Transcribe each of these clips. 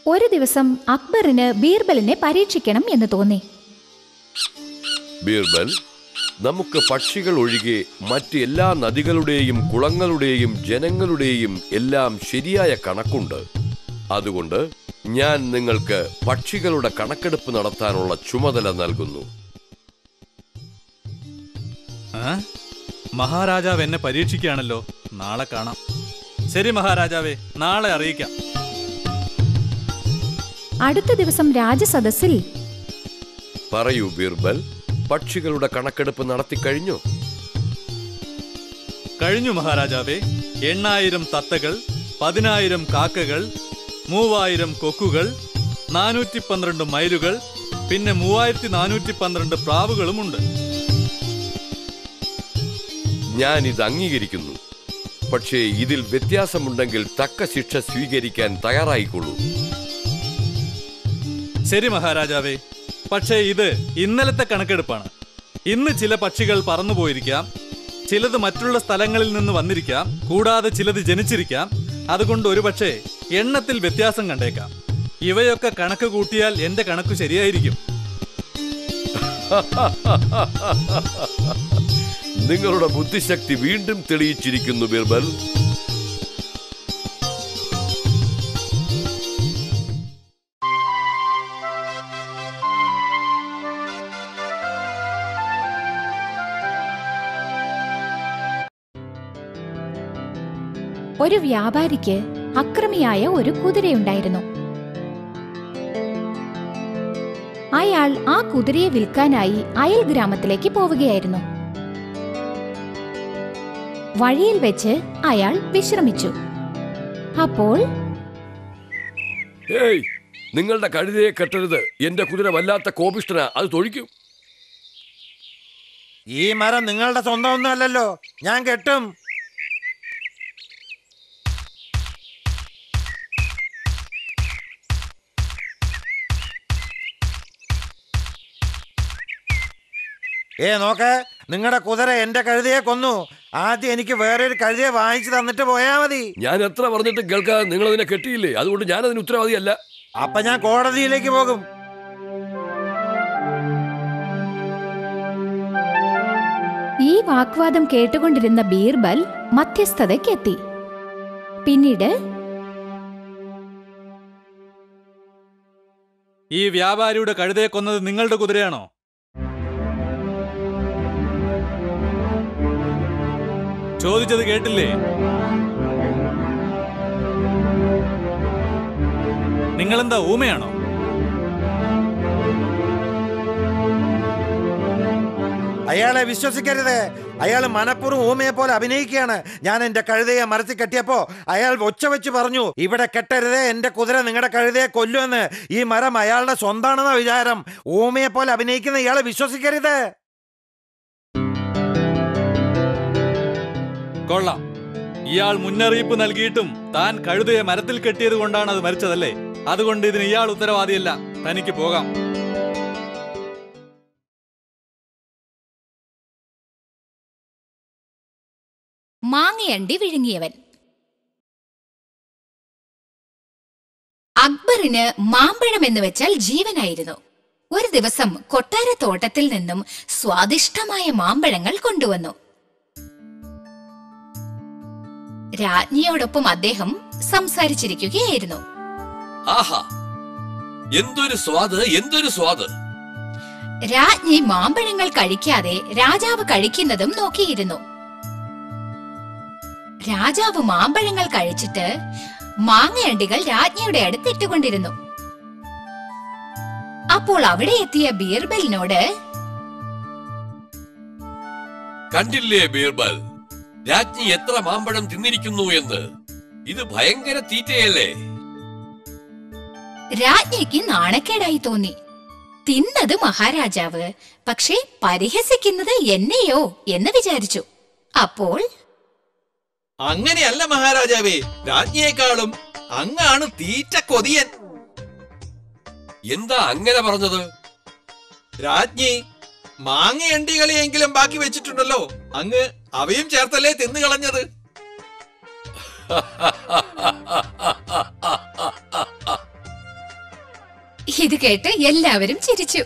ഒരു ദിവസം അക്ബറിന് ബീർബലിനെ പരീക്ഷിക്കണം എന്ന് തോന്നി ബീർബൽ നമുക്ക് പക്ഷികൾ ഒഴികെ മറ്റ് എല്ലാ നദികളുടെയും കുളങ്ങളുടെയും ജനങ്ങളുടെയും എല്ലാം ശരിയായ കണക്കുണ്ട് അതുകൊണ്ട് ഞാൻ നിങ്ങൾക്ക് പക്ഷികളുടെ കണക്കെടുപ്പ് നടത്താനുള്ള ചുമതല നൽകുന്നു ആ? മഹാരാജാവ് എന്നെ പരീക്ഷിക്കുകയാണല്ലോ നാളെ കാണാം ശരി മഹാരാജാവേ നാളെ അറിയിക്കാം അടുത്ത ദിവസം രാജസദസ്സിൽ പറയൂ ബീർബൽ പക്ഷികളുടെ കണക്കെടുപ്പ് നടത്തിക്കഴിഞ്ഞോ കഴിഞ്ഞു മഹാരാജാവേ എണ്ണായിരം തത്തകൾ പതിനായിരം കാക്കകൾ മൂവായിരം കൊക്കുകൾ നാനൂറ്റി പന്ത്രണ്ട് മൈലുകൾ പിന്നെ മൂവായിരത്തി നാനൂറ്റി പന്ത്രണ്ട് പ്രാവുകളുമുണ്ട് ഞാൻ ഇത് അംഗീകരിക്കുന്നു പക്ഷേ ഇതിൽ വ്യത്യാസമുണ്ടെങ്കിൽ തക്ക ശിക്ഷ സ്വീകരിക്കാൻ തയ്യാറായിക്കൊള്ളൂ ശരി മഹാരാജാവേ പക്ഷേ ഇത് ഇന്നലത്തെ കണക്കെടുപ്പാണ് ഇന്ന് ചില പക്ഷികൾ പറന്നുപോയിരിക്കാം ചിലത് മറ്റുള്ള സ്ഥലങ്ങളിൽ നിന്ന് വന്നിരിക്കാം കൂടാതെ ചിലത് ജനിച്ചിരിക്കാം അതുകൊണ്ട് ഒരുപക്ഷെ എണ്ണത്തിൽ വ്യത്യാസം കണ്ടേക്കാം ഇവയൊക്കെ കണക്ക് കൂട്ടിയാൽ എന്റെ കണക്ക് ശരിയായിരിക്കും നിങ്ങളുടെ ബുദ്ധിശക്തി വീണ്ടും തെളിയിച്ചിരിക്കുന്നു ബീർബൽ ഒരു വ്യാപാരിക്ക് അക്രമിയായ ഒരു കുതിരയുണ്ടായിരുന്നു അയാൾ ആ കുതിരയെ വിൽക്കാനായി അയൽ ഗ്രാമത്തിലേക്ക് പോവുകയായിരുന്നു വഴിയിൽ വെച്ച് അയാൾ വിശ്രമിച്ചു അപ്പോൾ ഏയ് നിങ്ങളുടെ കഴുതയെ കെട്ടരുത് എന്റെ കുതിര വല്ലാത്ത കോപിഷ്ടന അത് തൊഴിക്കും ഈ മരം നിങ്ങളുടെ സ്വന്തം ഒന്നുമല്ലല്ലോ ഞാൻ കെട്ടും ഏ നോക്ക് നിങ്ങളുടെ കുതിര എന്റെ കഴുതയെ കൊന്നു ആദ്യം എനിക്ക് വേറൊരു കഴുതയെ വാങ്ങിച്ചു തന്നിട്ട് പോയാ മതി ഞാൻ എത്ര പറഞ്ഞിട്ടും കേൾക്കാതെ നിങ്ങൾ അതിനെ കെട്ടിയില്ലേ അതുകൊണ്ട് ഞാൻ അതിന് ഉത്തരവാദിയല്ല അപ്പൊ ഞാൻ കോടതിയിലേക്ക് പോകും ഈ വാഗ്വാദം കേട്ടുകൊണ്ടിരുന്ന ബീർബൽ മധ്യസ്ഥതയ്ക്കെത്തി പിന്നീട് ഈ വ്യാപാരിയുടെ കഴുതയെ കൊന്നത് നിങ്ങളുടെ കുതിരയാണോ ചോദിച്ചത് കേട്ടില്ലേ നിങ്ങളെന്താ ഊമയാണോ അയാളെ വിശ്വസിക്കരുത് അയാൾ മനപ്പുറം ഊമയെ പോലെ അഭിനയിക്കുകയാണ് ഞാൻ എന്റെ കഴുതയെ മരത്തിൽ കെട്ടിയപ്പോ അയാൾ ഒച്ച വെച്ച് പറഞ്ഞു ഇവിടെ കെട്ടരുതേ എന്റെ കുതിര നിങ്ങളുടെ കഴുതയെ കൊല്ലുമെന്ന് ഈ മരം അയാളുടെ സ്വന്താണെന്ന വിചാരം ഊമയെ പോലെ അഭിനയിക്കുന്ന ഇയാളെ വിശ്വസിക്കരുത് കൊള്ളാം ഇയാൾ മുന്നറിയിപ്പ് നൽകിയിട്ടും താൻ കഴുതയെ മരത്തിൽ കെട്ടിയത് കൊണ്ടാണ് അത് മരിച്ചതല്ലേ അതുകൊണ്ട് ഇതിന് ഇയാൾ ഉത്തരവാദിയല്ല തനിക്ക് പോകാം മാങ്ങയണ്ടി വിഴുങ്ങിയവൻ അക്ബറിന് മാമ്പഴം എന്ന് വെച്ചാൽ ജീവനായിരുന്നു ഒരു ദിവസം കൊട്ടാരത്തോട്ടത്തിൽ നിന്നും സ്വാദിഷ്ടമായ മാമ്പഴങ്ങൾ കൊണ്ടുവന്നു രാജ്ഞിയോടൊപ്പം അദ്ദേഹം സംസാരിച്ചിരിക്കുകയായിരുന്നു ആഹാ എന്തൊരു സ്വാദ് എന്തൊരു സ്വാദ് രാജ്ഞി മാമ്പഴങ്ങൾ കഴിക്കാതെ രാജാവ് കഴിക്കുന്നതും നോക്കിയിരുന്നു രാജാവ് മാമ്പഴങ്ങൾ കഴിച്ചിട്ട് മാങ്ങയണ്ടികൾ രാജ്ഞിയുടെ അടുത്ത് ഇട്ടുകൊണ്ടിരുന്നു അപ്പോൾ അവിടെ എത്തിയ ബീർബലിനോട് കണ്ടില്ലേ ബീർബൽ രാജ്ഞി എത്ര മാമ്പഴം തിന്നിരിക്കുന്നു എന്ന് ഇത് ഭയങ്കര തീറ്റയല്ലേ രാജ്ഞിക്ക് നാണക്കേടായി തോന്നി തിന്നത് മഹാരാജാവ് പക്ഷേ പരിഹസിക്കുന്നത് എന്നെയോ എന്ന് വിചാരിച്ചു അപ്പോൾ അങ്ങനെയല്ല മഹാരാജാവേ രാജ്ഞിയെക്കാളും അങ്ങാണ് തീറ്റ കൊതിയൻ എന്താ അങ്ങനെ പറഞ്ഞത് രാജ്ഞി മാങ്ങയണ്ടികളെയെങ്കിലും ബാക്കി വെച്ചിട്ടുണ്ടല്ലോ അങ്ങ് അവയും ചേർത്തല്ലേ തിന്നു കളഞ്ഞത് ഇത് കേട്ട് എല്ലാവരും ചിരിച്ചു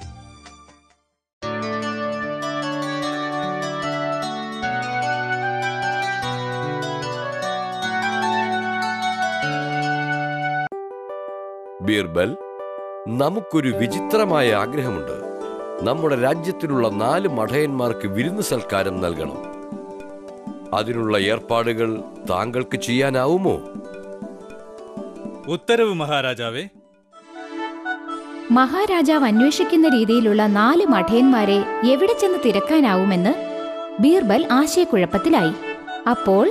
ബീർബൽ നമുക്കൊരു വിചിത്രമായ ആഗ്രഹമുണ്ട് നമ്മുടെ രാജ്യത്തിലുള്ള നാല് മഠയന്മാർക്ക് വിരുന്ന് സൽക്കാരം നൽകണം അതിനുള്ള ഏർപ്പാടുകൾ താങ്കൾക്ക് ചെയ്യാനാവുമോ ഉത്തരവ് മഹാരാജാവേ മഹാരാജാവ് അന്വേഷിക്കുന്ന രീതിയിലുള്ള നാല് മഠയന്മാരെ എവിടെ ചെന്ന് തിരക്കാനാവുമെന്ന് ബീർബൽ ആശയക്കുഴപ്പത്തിലായി അപ്പോൾ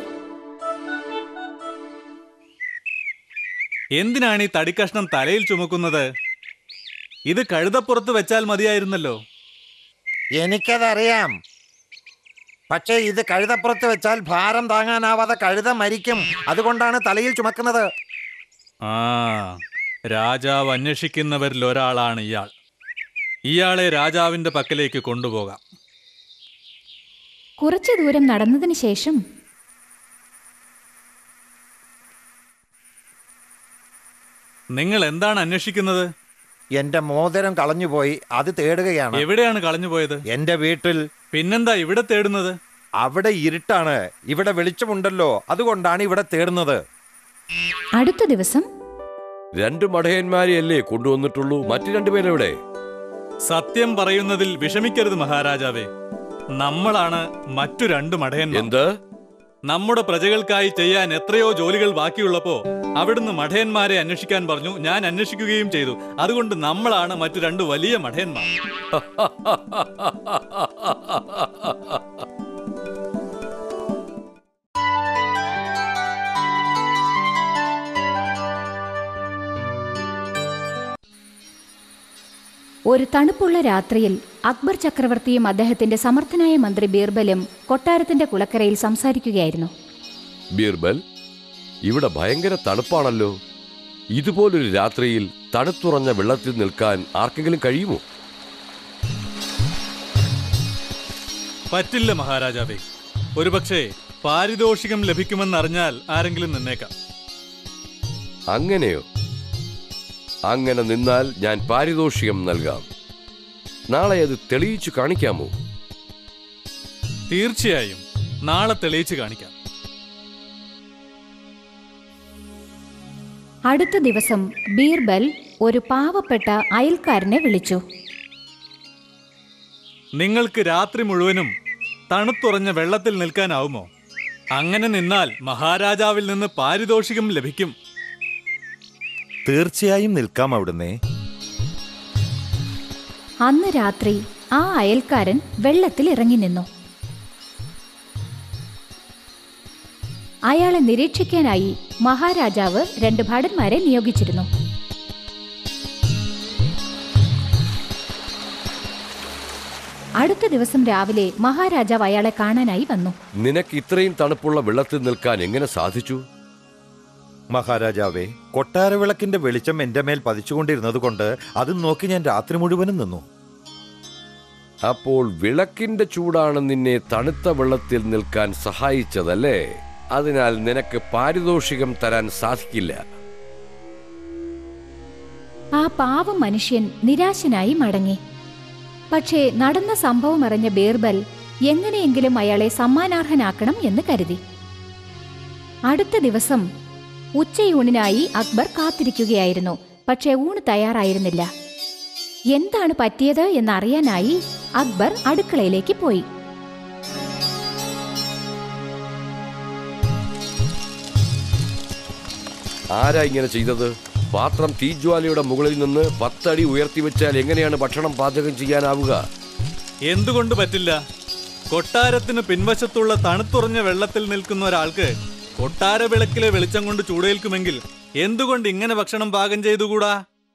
എന്തിനാണ് ഈ തടിക്കഷ്ണം തലയിൽ ചുമക്കുന്നത് ഇത് കഴുതപ്പുറത്ത് വെച്ചാൽ മതിയായിരുന്നല്ലോ എനിക്കതറിയാം പക്ഷേ ഇത് കഴുതപ്പുറത്ത് വെച്ചാൽ ഭാരം താങ്ങാനാവാതെ കഴുത മരിക്കും അതുകൊണ്ടാണ് തലയിൽ ചുമക്കുന്നത് ആ രാജാവ് അന്വേഷിക്കുന്നവരിൽ ഒരാളാണ് ഇയാൾ ഇയാളെ രാജാവിന്റെ പക്കലേക്ക് കൊണ്ടുപോകാം കുറച്ചു ദൂരം നടന്നതിന് ശേഷം നിങ്ങൾ എന്താണ് അന്വേഷിക്കുന്നത് എന്റെ മോതിരം കളഞ്ഞുപോയി അത് തേടുകയാണ് എവിടെയാണ് കളഞ്ഞുപോയത് എന്റെ വീട്ടിൽ പിന്നെന്താ ഇവിടെ തേടുന്നത് അവിടെ ഇരുട്ടാണ് ഇവിടെ വെളിച്ചമുണ്ടല്ലോ അതുകൊണ്ടാണ് ഇവിടെ തേടുന്നത് അടുത്ത ദിവസം രണ്ട് മഠയന്മാരെയല്ലേ കൊണ്ടുവന്നിട്ടുള്ളൂ മറ്റു രണ്ടുപേരെവിടെ സത്യം പറയുന്നതിൽ വിഷമിക്കരുത് മഹാരാജാവേ നമ്മളാണ് മറ്റു രണ്ട് മഠയന്മാർ എന്ത് നമ്മുടെ പ്രജകൾക്കായി ചെയ്യാൻ എത്രയോ ജോലികൾ ബാക്കിയുള്ളപ്പോ അവിടുന്ന് മഠയന്മാരെ അന്വേഷിക്കാൻ പറഞ്ഞു ഞാൻ അന്വേഷിക്കുകയും ചെയ്തു അതുകൊണ്ട് നമ്മളാണ് മറ്റു രണ്ട് വലിയ മഠയന്മാർ ഒരു തണുപ്പുള്ള രാത്രിയിൽ അക്ബർ ചക്രവർത്തിയും അദ്ദേഹത്തിന്റെ സമർത്ഥനായ മന്ത്രി ബീർബലും കൊട്ടാരത്തിന്റെ കുളക്കരയിൽ സംസാരിക്കുകയായിരുന്നു ബീർബൽ ഇവിടെ ഭയങ്കര തണുപ്പാണല്ലോ ഇതുപോലൊരു രാത്രിയിൽ തണുത്തുറഞ്ഞ വെള്ളത്തിൽ നിൽക്കാൻ ആർക്കെങ്കിലും കഴിയുമോ പറ്റില്ല മഹാരാജാവേ ഒരുപക്ഷെ പാരിതോഷികം ലഭിക്കുമെന്നറിഞ്ഞാൽ ആരെങ്കിലും നിന്നേക്കാം അങ്ങനെയോ അങ്ങനെ നിന്നാൽ ഞാൻ പാരിതോഷികം നൽകാം നാളെ അത് തെളിയിച്ചു കാണിക്കാമോ തീർച്ചയായും നാളെ തെളിയിച്ച് കാണിക്കാം അടുത്ത ദിവസം ബീർബൽ ഒരു പാവപ്പെട്ട അയൽക്കാരനെ വിളിച്ചു നിങ്ങൾക്ക് രാത്രി മുഴുവനും തണുത്തുറഞ്ഞ വെള്ളത്തിൽ നിൽക്കാനാവുമോ അങ്ങനെ നിന്നാൽ മഹാരാജാവിൽ നിന്ന് പാരിതോഷികം ലഭിക്കും തീർച്ചയായും നിൽക്കാം അവിടുന്ന് അന്ന് രാത്രി ആ അയൽക്കാരൻ വെള്ളത്തിൽ ഇറങ്ങി നിന്നു അയാളെ നിരീക്ഷിക്കാനായി മഹാരാജാവ് രണ്ട് ഭടന്മാരെ നിയോഗിച്ചിരുന്നു അടുത്ത ദിവസം രാവിലെ മഹാരാജാവ് അയാളെ കാണാനായി വന്നു നിനക്ക് ഇത്രയും തണുപ്പുള്ള വെള്ളത്തിൽ നിൽക്കാൻ എങ്ങനെ സാധിച്ചു മഹാരാജാവേ കൊട്ടാരവിളക്കിന്റെ വെളിച്ചം എന്റെ മേൽ പതിച്ചുകൊണ്ടിരുന്നത് കൊണ്ട് അത് നോക്കി ഞാൻ രാത്രി മുഴുവനും നിന്നു അപ്പോൾ വിളക്കിന്റെ ചൂടാണ് നിന്നെ തണുത്ത വെള്ളത്തിൽ നിൽക്കാൻ സഹായിച്ചതല്ലേ അതിനാൽ നിനക്ക് പാരിതോഷികം തരാൻ സാധിക്കില്ല ആ പാവം മനുഷ്യൻ നിരാശനായി മടങ്ങി പക്ഷേ നടന്ന സംഭവം അറിഞ്ഞ ബീർബൽ എങ്ങനെയെങ്കിലും അയാളെ സമ്മാനാർഹനാക്കണം എന്ന് കരുതി അടുത്ത ദിവസം ഉച്ചയൂണിനായി അക്ബർ കാത്തിരിക്കുകയായിരുന്നു പക്ഷേ ഊണ് തയ്യാറായിരുന്നില്ല എന്താണ് പറ്റിയത് എന്നറിയാനായി അക്ബർ അടുക്കളയിലേക്ക് പോയി ആരാ ഇങ്ങനെ ചെയ്തത് പാത്രം തീജ്വാലയുടെ മുകളിൽ നിന്ന് പത്തടി ഉയർത്തി വെച്ചാൽ എങ്ങനെയാണ് ഭക്ഷണം പാചകം ചെയ്യാനാവുക എന്തുകൊണ്ട് പറ്റില്ല കൊട്ടാരത്തിന് പിൻവശത്തുള്ള തണുത്തുറഞ്ഞ വെള്ളത്തിൽ നിൽക്കുന്ന ഒരാൾക്ക് കൊട്ടാര വിളക്കിലെ വെളിച്ചം കൊണ്ട് ചൂടേൽക്കുമെങ്കിൽ എന്തുകൊണ്ട് ഇങ്ങനെ ഭക്ഷണം പാകം ചെയ്തുകൂടാ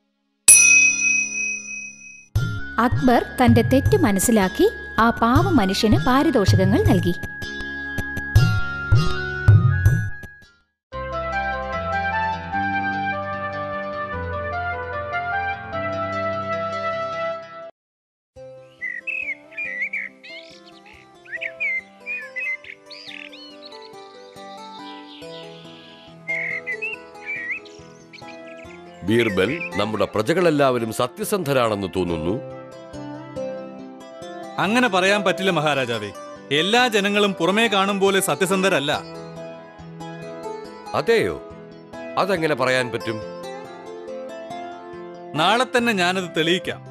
അക്ബർ തന്റെ തെറ്റ് മനസ്സിലാക്കി ആ പാവ മനുഷ്യന് പാരിതോഷികങ്ങൾ നൽകി ബീർബൽ നമ്മുടെ പ്രജകളെല്ലാവരും സത്യസന്ധരാണെന്ന് തോന്നുന്നു അങ്ങനെ പറയാൻ പറ്റില്ല മഹാരാജാവേ എല്ലാ ജനങ്ങളും പുറമേ കാണും പോലെ സത്യസന്ധരല്ല അതെയോ അതെങ്ങനെ പറയാൻ പറ്റും നാളെ തന്നെ ഞാനത് തെളിയിക്കാം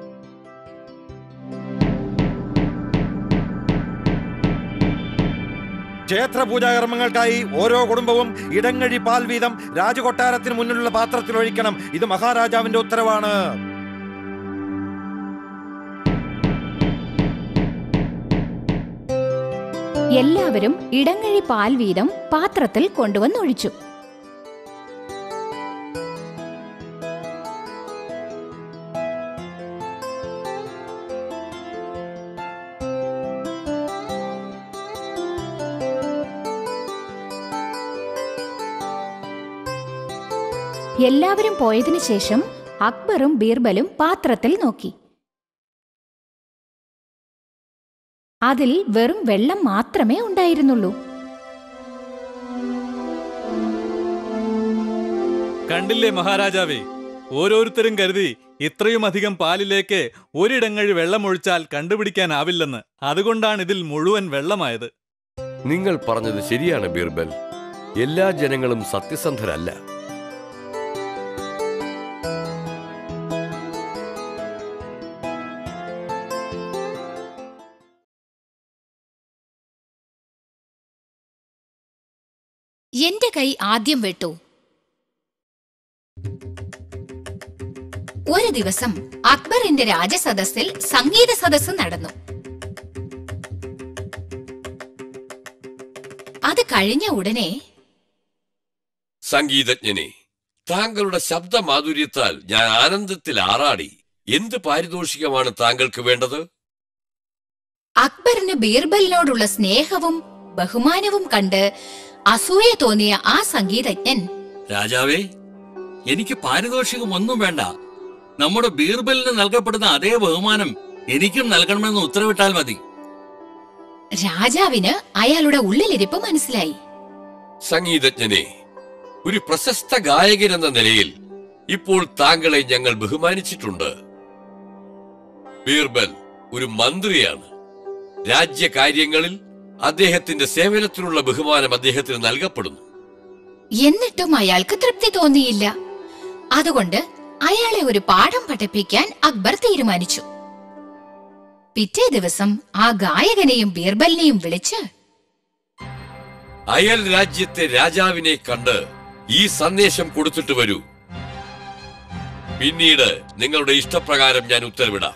ക്ഷേത്ര പൂജാകർമ്മങ്ങൾക്കായി ഓരോ കുടുംബവും ഇടങ്ങഴി പാൽ വീതം രാജകൊട്ടാരത്തിന് മുന്നിലുള്ള പാത്രത്തിൽ ഒഴിക്കണം ഇത് മഹാരാജാവിന്റെ ഉത്തരവാണ് എല്ലാവരും ഇടങ്ങഴി പാൽ വീതം പാത്രത്തിൽ കൊണ്ടുവന്നൊഴിച്ചു എല്ലാവരും പോയതിനു ശേഷം അക്ബറും ബീർബലും പാത്രത്തിൽ നോക്കി അതിൽ വെറും വെള്ളം മാത്രമേ ഉണ്ടായിരുന്നുള്ളൂ കണ്ടില്ലേ മഹാരാജാവേ ഓരോരുത്തരും കരുതി ഇത്രയും അധികം പാലിലേക്ക് ഒരിടങ്ങഴി വെള്ളമൊഴിച്ചാൽ കണ്ടുപിടിക്കാനാവില്ലെന്ന് അതുകൊണ്ടാണ് ഇതിൽ മുഴുവൻ വെള്ളമായത് നിങ്ങൾ പറഞ്ഞത് ശരിയാണ് ബീർബൽ എല്ലാ ജനങ്ങളും സത്യസന്ധരല്ല എന്റെ കൈ ആദ്യം വെട്ടു ഒരു ദിവസം അക്ബറിന്റെ രാജസദസ്സിൽ സംഗീത സദസ്സ് നടന്നു അത് കഴിഞ്ഞ ഉടനെ സംഗീതജ്ഞനെ താങ്കളുടെ ശബ്ദമാധുര്യത്താൽ ഞാൻ ആനന്ദത്തിൽ ആറാടി എന്ത് പാരിതോഷികമാണ് താങ്കൾക്ക് വേണ്ടത് അക്ബറിന് ബീർബലിനോടുള്ള സ്നേഹവും ബഹുമാനവും കണ്ട് അസൂയ തോന്നിയ ആ സംഗീതജ്ഞൻ രാജാവേ എനിക്ക് പാരിതോഷികം ഒന്നും വേണ്ട നമ്മുടെ ബീർബലിന് നൽകപ്പെടുന്ന അതേ ബഹുമാനം എനിക്കും നൽകണമെന്ന് ഉത്തരവിട്ടാൽ മതി രാജാവിന് അയാളുടെ ഉള്ളിലിരിപ്പ് മനസ്സിലായി സംഗീതജ്ഞനെ ഒരു പ്രശസ്ത ഗായകൻ എന്ന നിലയിൽ ഇപ്പോൾ താങ്കളെ ഞങ്ങൾ ബഹുമാനിച്ചിട്ടുണ്ട് ബീർബൽ ഒരു മന്ത്രിയാണ് രാജ്യകാര്യങ്ങളിൽ അദ്ദേഹത്തിന്റെ സേവനത്തിനുള്ള ബഹുമാനം അദ്ദേഹത്തിന് നൽകപ്പെടുന്നു എന്നിട്ടും അയാൾക്ക് തൃപ്തി തോന്നിയില്ല അതുകൊണ്ട് അയാളെ ഒരു പാഠം പഠിപ്പിക്കാൻ അക്ബർ തീരുമാനിച്ചു പിറ്റേ ദിവസം ആ ഗായകനെയും ബീർബലിനെയും വിളിച്ച് അയൽ രാജ്യത്തെ രാജാവിനെ കണ്ട് ഈ സന്ദേശം കൊടുത്തിട്ട് വരൂ പിന്നീട് നിങ്ങളുടെ ഇഷ്ടപ്രകാരം ഞാൻ ഉത്തരവിടാം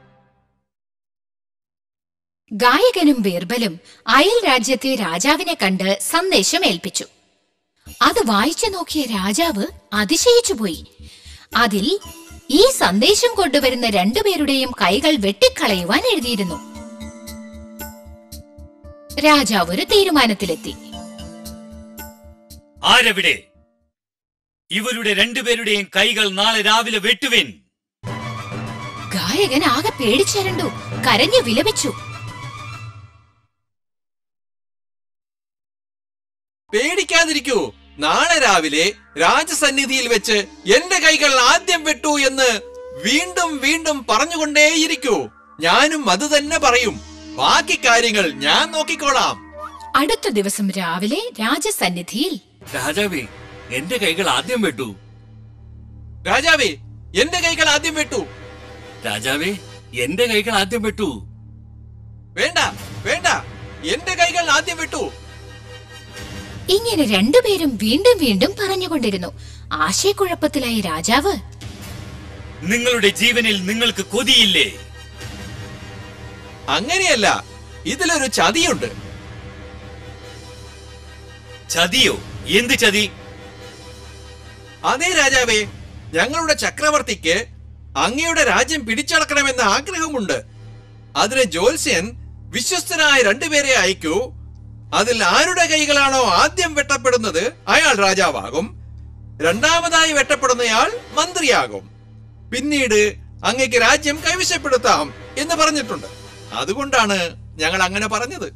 ഗായകനും ബീർബലും അയൽ രാജ്യത്തെ രാജാവിനെ കണ്ട് സന്ദേശം ഏൽപ്പിച്ചു അത് വായിച്ചു നോക്കിയ രാജാവ് അതിശയിച്ചുപോയി അതിൽ ഈ സന്ദേശം കൊണ്ടുവരുന്ന രണ്ടുപേരുടെയും കൈകൾ വെട്ടിക്കളയുവാൻ എഴുതിയിരുന്നു രാജാവ് ഒരു തീരുമാനത്തിലെത്തി ആരെവിടെ ഇവരുടെ രണ്ടുപേരുടെയും കൈകൾ നാളെ രാവിലെ വെട്ടുവിൻ ഗായകൻ ആകെ പേടിച്ചരണ്ടു കരഞ്ഞു വിലപിച്ചു പേടിക്കാതിരിക്കൂ നാളെ രാവിലെ രാജസന്നിധിയിൽ വെച്ച് എന്റെ കൈകൾ ആദ്യം വെട്ടു എന്ന് വീണ്ടും വീണ്ടും പറഞ്ഞുകൊണ്ടേയിരിക്കൂ ഞാനും അത് തന്നെ പറയും ബാക്കി കാര്യങ്ങൾ ഞാൻ നോക്കിക്കോളാം അടുത്ത ദിവസം രാവിലെ രാജസന്നിധിയിൽ രാജാവേ എന്റെ കൈകൾ ആദ്യം വെട്ടു രാജാവേ എന്റെ കൈകൾ ആദ്യം വെട്ടു രാജാവേ എന്റെ കൈകൾ ആദ്യം വെട്ടു വേണ്ട വേണ്ട എന്റെ കൈകൾ ആദ്യം വെട്ടു ഇങ്ങനെ രണ്ടുപേരും വീണ്ടും വീണ്ടും പറഞ്ഞുകൊണ്ടിരുന്നു ആശയക്കുഴപ്പത്തിലായി രാജാവ് നിങ്ങളുടെ ജീവനിൽ നിങ്ങൾക്ക് കൊതിയില്ലേ അങ്ങനെയല്ല ഇതിലൊരു ചതിയുണ്ട് ചതിയോ എന്ത് ചതി അതേ രാജാവേ ഞങ്ങളുടെ ചക്രവർത്തിക്ക് അങ്ങയുടെ രാജ്യം പിടിച്ചടക്കണമെന്ന ആഗ്രഹമുണ്ട് അതിന് ജോത്സ്യൻ വിശ്വസ്തനായ രണ്ടുപേരെ അയക്കൂ അതിൽ ആരുടെ കൈകളാണോ ആദ്യം വെട്ടപ്പെടുന്നത് അയാൾ രാജാവാകും രണ്ടാമതായി വെട്ടപ്പെടുന്നയാൾ മന്ത്രിയാകും പിന്നീട് അങ്ങയ്ക്ക് രാജ്യം കൈവശപ്പെടുത്താം എന്ന് പറഞ്ഞിട്ടുണ്ട് അതുകൊണ്ടാണ് ഞങ്ങൾ അങ്ങനെ പറഞ്ഞത്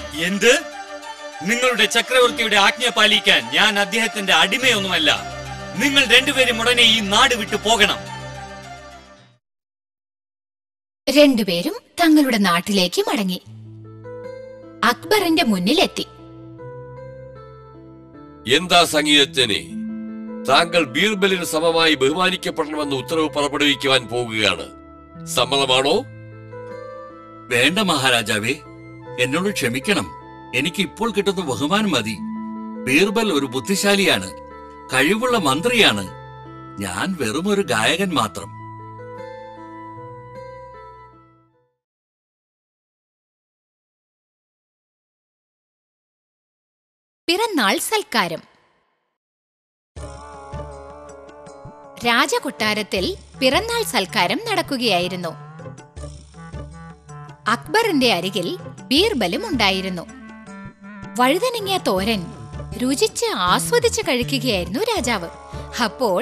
എന്ത് നിങ്ങളുടെ ചക്രവർത്തിയുടെ ആജ്ഞ പാലിക്കാൻ ഞാൻ അദ്ദേഹത്തിന്റെ അടിമയൊന്നുമല്ല നിങ്ങൾ രണ്ടുപേരും ഉടനെ ഈ നാട് വിട്ടു പോകണം രണ്ടുപേരും തങ്ങളുടെ നാട്ടിലേക്ക് മടങ്ങി അക്ബറിന്റെ മുന്നിലെത്തി എന്താ സംഗീതജ്ഞനെ താങ്കൾ ബീർബലിന് സമമായി ബഹുമാനിക്കപ്പെടണമെന്ന് ഉത്തരവ് പുറപ്പെടുവിക്കുവാൻ പോകുകയാണ് സമ്മതമാണോ വേണ്ട മഹാരാജാവേ എന്നോട് ക്ഷമിക്കണം എനിക്ക് ഇപ്പോൾ കിട്ടുന്ന ബഹുമാനം മതി ബീർബൽ ഒരു ബുദ്ധിശാലിയാണ് കഴിവുള്ള മന്ത്രിയാണ് ഞാൻ വെറും ഒരു ഗായകൻ മാത്രം പിറന്നാൾ സൽക്കാരം രാജകൊട്ടാരത്തിൽ പിറന്നാൾ സൽക്കാരം നടക്കുകയായിരുന്നു അക്ബറിന്റെ അരികിൽ ബീർബലും ഉണ്ടായിരുന്നു വഴുതനങ്ങിയ തോരൻ രുചിച്ച് ആസ്വദിച്ച് കഴിക്കുകയായിരുന്നു രാജാവ് അപ്പോൾ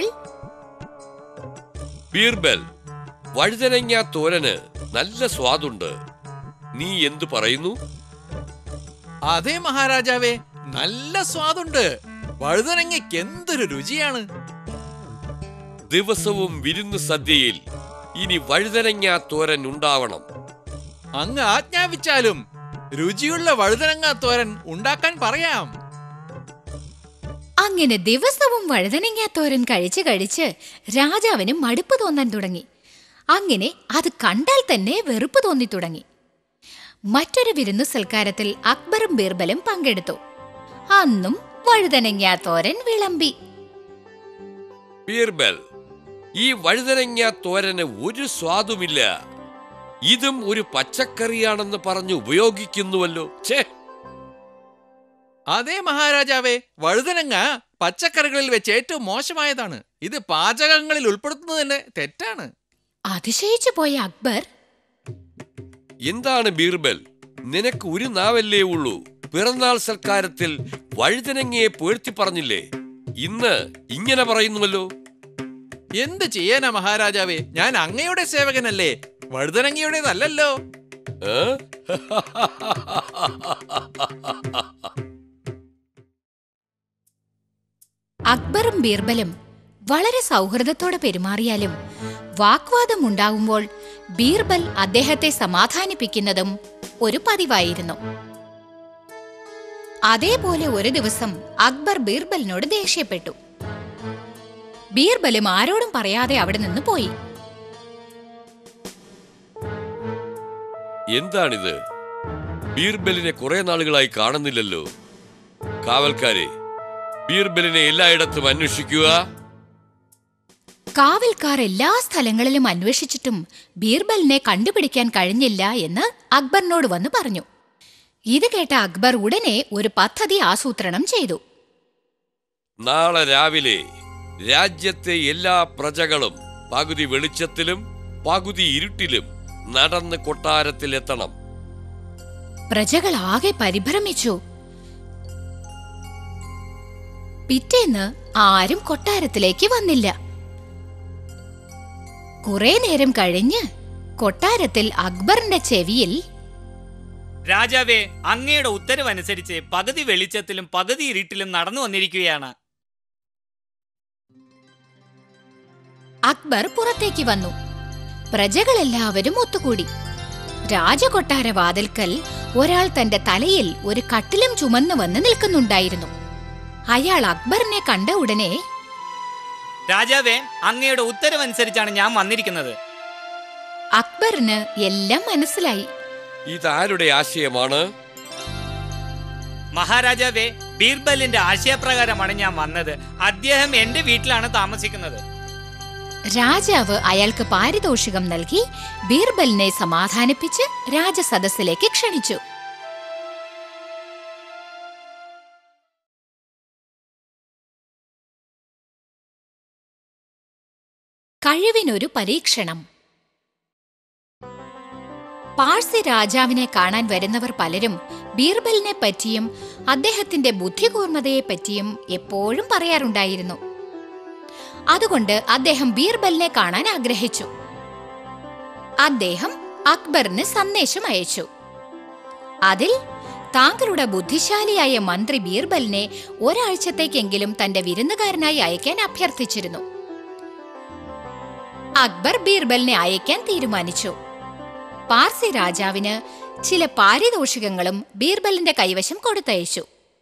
ബീർബൽ വഴുതനങ്ങ തോരന് നല്ല സ്വാദുണ്ട് നീ എന്തു പറയുന്നു അതെ മഹാരാജാവേ നല്ല സ്വാദുണ്ട് വഴുതനങ്ങയ്ക്ക് എന്തൊരു രുചിയാണ് ദിവസവും വിരുന്ന് സദ്യയിൽ ഇനി വഴുതനങ്ങ തോരൻ ഉണ്ടാവണം അങ്ങ് ആജ്ഞാപിച്ചാലും രുചിയുള്ള വഴുതനങ്ങ തോരൻ ഉണ്ടാക്കാൻ പറയാം അങ്ങനെ ദിവസവും വഴുതനങ്ങാത്തോരൻ കഴിച്ച് കഴിച്ച് രാജാവിന് മടുപ്പ് തോന്നാൻ തുടങ്ങി അങ്ങനെ അത് കണ്ടാൽ തന്നെ വെറുപ്പ് തോന്നി തുടങ്ങി മറ്റൊരു വിരുന്നു സൽക്കാരത്തിൽ അക്ബറും ബീർബലും പങ്കെടുത്തു അന്നും വഴുതനങ്ങാത്തോരൻ വിളമ്പി ബീർബൽ ഈ വഴുതനങ്ങ തോരന് ഒരു സ്വാദുമില്ല ഇതും ഒരു പച്ചക്കറിയാണെന്ന് പറഞ്ഞു ഉപയോഗിക്കുന്നുവല്ലോ ഛേ അതെ മഹാരാജാവേ വഴുതനങ്ങ പച്ചക്കറികളിൽ വെച്ച് ഏറ്റവും മോശമായതാണ് ഇത് പാചകങ്ങളിൽ ഉൾപ്പെടുത്തുന്നത് തന്നെ തെറ്റാണ് അതിശയിച്ചു പോയ അക്ബർ എന്താണ് ബീർബൽ നിനക്ക് ഒരു നാവല്ലേ ഉള്ളൂ പിറന്നാൾ സൽക്കാരത്തിൽ വഴുതനങ്ങയെ പേഴ്ത്തി പറഞ്ഞില്ലേ ഇന്ന് ഇങ്ങനെ പറയുന്നുവല്ലോ എന്ത് ചെയ്യാനാ മഹാരാജാവേ ഞാൻ അങ്ങയുടെ സേവകനല്ലേ വഴുതനങ്ങയുടേതല്ലല്ലോ ഏ? അക്ബറും ബീർബലും വളരെ സൗഹൃദത്തോടെ പെരുമാറിയാലും വാഗ്വാദം ഉണ്ടാകുമ്പോൾ ബീർബൽ അദ്ദേഹത്തെ സമാധാനിപ്പിക്കുന്നതും ഒരു പതിവായിരുന്നു അതേപോലെ ഒരു ദിവസം അക്ബർ ബീർബലിനോട് ദേഷ്യപ്പെട്ടു ബീർബലും ആരോടും പറയാതെ അവിടെ നിന്ന് പോയി എന്താണിത് ബീർബലിനെ കുറെ നാളുകളായി കാണുന്നില്ലല്ലോ കാവൽക്കാരെ ബീർബലിനെ എല്ലായിടത്തും അന്വേഷിക്കുക കാവൽക്കാർ എല്ലാ സ്ഥലങ്ങളിലും അന്വേഷിച്ചിട്ടും ബീർബലിനെ കണ്ടുപിടിക്കാൻ കഴിഞ്ഞില്ല എന്ന് അക്ബറിനോട് വന്ന് പറഞ്ഞു ഇത് കേട്ട അക്ബർ ഉടനെ ഒരു പദ്ധതി ആസൂത്രണം ചെയ്തു നാളെ രാവിലെ രാജ്യത്തെ എല്ലാ പ്രജകളും പകുതി വെളിച്ചത്തിലും പകുതി ഇരുട്ടിലും നടന്ന് കൊട്ടാരത്തിലെത്തണം പ്രജകൾ ആകെ പരിഭ്രമിച്ചു പിറ്റേന്ന് ആരും കൊട്ടാരത്തിലേക്ക് വന്നില്ല കുറെ നേരം കഴിഞ്ഞ് കൊട്ടാരത്തിൽ അക്ബറിന്റെ ചെവിയിൽ രാജാവേ അങ്ങയുടെ ഉത്തരവനുസരിച്ച് പകുതി വെളിച്ചത്തിലും പകുതി ഇരുട്ടിലും നടന്നു വന്നിരിക്കുകയാണ് അക്ബർ പുറത്തേക്ക് വന്നു പ്രജകളെല്ലാവരും ഒത്തുകൂടി രാജകൊട്ടാര വാതിൽക്കൽ ഒരാൾ തന്റെ തലയിൽ ഒരു കട്ടിലും ചുമന്നു വന്ന് നിൽക്കുന്നുണ്ടായിരുന്നു അയാൾ അക്ബറിനെ കണ്ട ഉടനെ രാജാവേ അങ്ങയുടെ ഉത്തരവനുസരിച്ചാണ് ഞാൻ വന്നിരിക്കുന്നത് അക്ബറിന് എല്ലാം മനസ്സിലായി ഇതാരുടെ ആശയമാണ് മഹാരാജാവേ ബീർബലിന്റെ ആശയപ്രകാരമാണ് ഞാൻ വന്നത് അദ്ദേഹം എന്റെ വീട്ടിലാണ് താമസിക്കുന്നത് രാജാവ് അയാൾക്ക് പാരിതോഷികം നൽകി ബീർബലിനെ സമാധാനിപ്പിച്ച് രാജസദസ്സിലേക്ക് ക്ഷണിച്ചു കഴിവിനൊരു പരീക്ഷണം പാഴ്സി രാജാവിനെ കാണാൻ വരുന്നവർ പലരും ബീർബലിനെ പറ്റിയും അദ്ദേഹത്തിന്റെ ബുദ്ധികൂർമ്മതയെ പറ്റിയും എപ്പോഴും പറയാറുണ്ടായിരുന്നു അതുകൊണ്ട് അദ്ദേഹം ബീർബലിനെ കാണാൻ ആഗ്രഹിച്ചു അദ്ദേഹം അക്ബറിന് സന്ദേശം അയച്ചു അതിൽ താങ്കളുടെ ബുദ്ധിശാലിയായ മന്ത്രി ബീർബലിനെ ഒരാഴ്ചത്തേക്കെങ്കിലും തന്റെ വിരുന്നുകാരനായി അയക്കാൻ അഭ്യർത്ഥിച്ചിരുന്നു അക്ബർ ബീർബലിനെ അയക്കാൻ തീരുമാനിച്ചു പാർസി രാജാവിന് ചില പാരിതോഷികങ്ങളും ബീർബലിന്റെ കൈവശം കൊടുത്തയച്ചു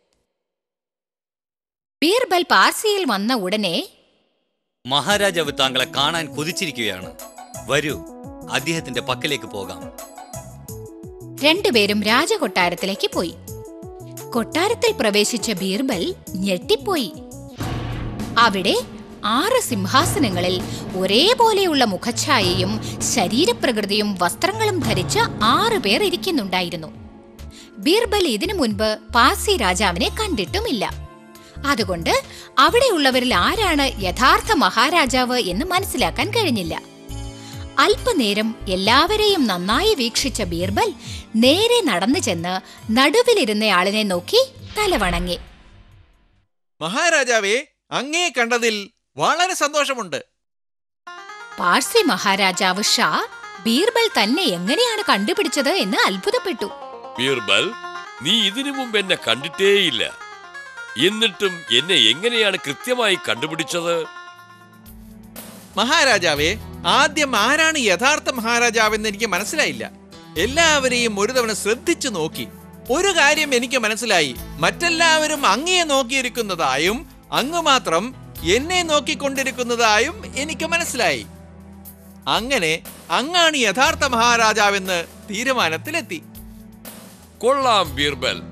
ബീർബൽ പാർസിയിൽ വന്ന ഉടനെ മഹാരാജാവ് താങ്കളെ കാണാൻ കൊതിച്ചിരിക്കുകയാണ് വരൂ അദ്ദേഹത്തിന്റെ പക്കലേക്ക് പോകാം രണ്ടുപേരും രാജകൊട്ടാരത്തിലേക്ക് പോയി കൊട്ടാരത്തിൽ പ്രവേശിച്ച ബീർബൽ ഞെട്ടിപ്പോയി അവിടെ ആറ് സിംഹാസനങ്ങളിൽ ഒരേപോലെയുള്ള മുഖഛായയും ശരീരപ്രകൃതിയും വസ്ത്രങ്ങളും ധരിച്ച ആറ് പേർ ഇരിക്കുന്നുണ്ടായിരുന്നു ബീർബൽ ഇതിനു മുൻപ് പാസി രാജാവിനെ കണ്ടിട്ടുമില്ല അതുകൊണ്ട് അവിടെയുള്ളവരിൽ ആരാണ് യഥാർത്ഥ മഹാരാജാവ് എന്ന് മനസ്സിലാക്കാൻ കഴിഞ്ഞില്ല അല്പനേരം എല്ലാവരെയും നന്നായി വീക്ഷിച്ച ബീർബൽ നേരെ നടന്നു ചെന്ന് നടുവിലിരുന്നയാളിനെ നോക്കി തലവണങ്ങി മഹാരാജാവേ അങ്ങേ കണ്ടതിൽ വളരെ സന്തോഷമുണ്ട് പാർസി മഹാരാജാവ് ഷാ ബീർബൽ തന്നെ എങ്ങനെയാണ് കണ്ടുപിടിച്ചത് എന്ന് അത്ഭുതപ്പെട്ടു ബീർബൽ നീ ഇതിനു മുമ്പ് എന്നെ കണ്ടിട്ടേയില്ല എന്നിട്ടും എന്നെ എങ്ങനെയാണ് കൃത്യമായി കണ്ടുപിടിച്ചത് മഹാരാജാവേ ആദ്യം ആരാണ് യഥാർത്ഥ മഹാരാജാവെന്ന് എനിക്ക് മനസ്സിലായില്ല എല്ലാവരെയും ഒരു തവണ ശ്രദ്ധിച്ചു നോക്കി ഒരു കാര്യം എനിക്ക് മനസ്സിലായി മറ്റെല്ലാവരും അങ്ങയെ നോക്കിയിരിക്കുന്നതായും അങ്ങ് മാത്രം എന്നെ നോക്കിക്കൊണ്ടിരിക്കുന്നതായും എനിക്ക് മനസ്സിലായി അങ്ങനെ അങ്ങാണ് യഥാർത്ഥ മഹാരാജാവെന്ന് തീരുമാനത്തിലെത്തി കൊള്ളാം ബീർബൽ